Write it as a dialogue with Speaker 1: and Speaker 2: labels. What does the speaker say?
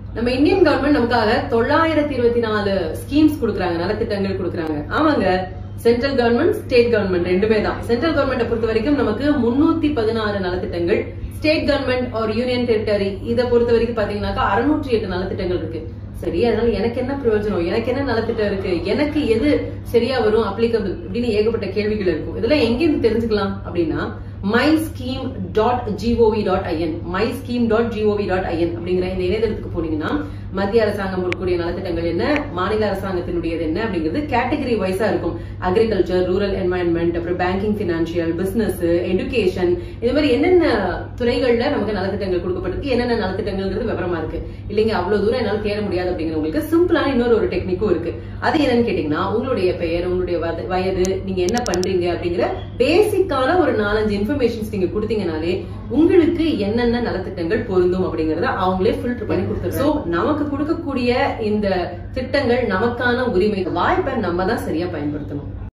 Speaker 1: நம்ம Indian government நமக்காக தொள்ளாயிரத்தி இருபத்தி நாலு ஸ்கீம்ஸ் கொடுக்குறாங்க நலத்திட்டங்கள் கொடுக்குறாங்க ஆமாங்க சென்ட்ரல் கவர்மெண்ட் ஸ்டேட் கவர்மெண்ட் ரெண்டுமே தான் சென்ட்ரல் கவர்மெண்ட்டை பொறுத்த வரைக்கும் நமக்கு முன்னூத்தி பதினாறு நலத்திட்டங்கள் ஸ்டேட் கவர்மெண்ட் ஒரு யூனியன் டெரிட்டரி இதை பொறுத்த வரைக்கும் பாத்தீங்கன்னாக்கா அறுநூற்றி எட்டு நலத்திட்டங்கள் இருக்கு சரி அதனால எனக்கு என்ன பிரயோஜனம் எனக்கு என்ன நலத்திட்டம் இருக்கு எனக்கு எது சரியா வரும் அப்ளிகபிள் அப்படின்னு ஏகப்பட்ட கேள்விகள் இருக்கும் இதெல்லாம் எங்கிருந்து தெரிஞ்சுக்கலாம் அப்படின்னா my scheme dot GOV dot IN my scheme dot GOV dot IN அப்படிங்கிற இந்த இணையதளத்துக்கு போனீங்கன்னா மத்திய அரசாங்கம் கொடுக்கக்கூடிய நலத்திட்டங்கள் என்ன மாநில அரசாங்கத்தினுடையது என்ன அப்படிங்கிறது கேட்டகரி வைஸா இருக்கும் அக்ரிகல்ச்சர் ரூரல் என்வாயன்மெண்ட் அப்புறம் பேங்கிங் பினான்சியல் பிசினஸ் எஜுகேஷன் இது மாதிரி என்னென்ன துறைகள்ல நமக்கு நலத்திட்டங்கள் கொடுக்கப்பட்டிருக்கு என்னென்ன நலத்திட்டங்கள்ங்கிறது விவரமா இருக்கு இல்லைங்க அவ்வளவு தூரம் என்னால தேட முடியாது அப்படிங்கிறவங்களுக்கு சிம்பிளான இன்னொரு ஒரு டெக்னிக்கும் இருக்கு அது என்னன்னு கேட்டீங்கன்னா உங்களுடைய பெயர் உங்களுடைய வத- வயது நீங்க என்ன பண்றீங்க அப்படிங்கிற பேசிக்கான ஒரு நாலஞ்சு இன்ஃபர்மேஷன்ஸ் நீங்க கொடுத்தீங்கனாலே உங்களுக்கு என்னென்ன நலத்திட்டங்கள் பொருந்தும் அப்படிங்கறத அவங்களே ஃபில்டர் பண்ணி கொடுத்துருவோம் சோ நமக்கு கொடுக்கக்கூடிய இந்த திட்டங்கள் நமக்கான உரிமை வாய்ப்பை நம்ம தான் சரியா பயன்படுத்தணும்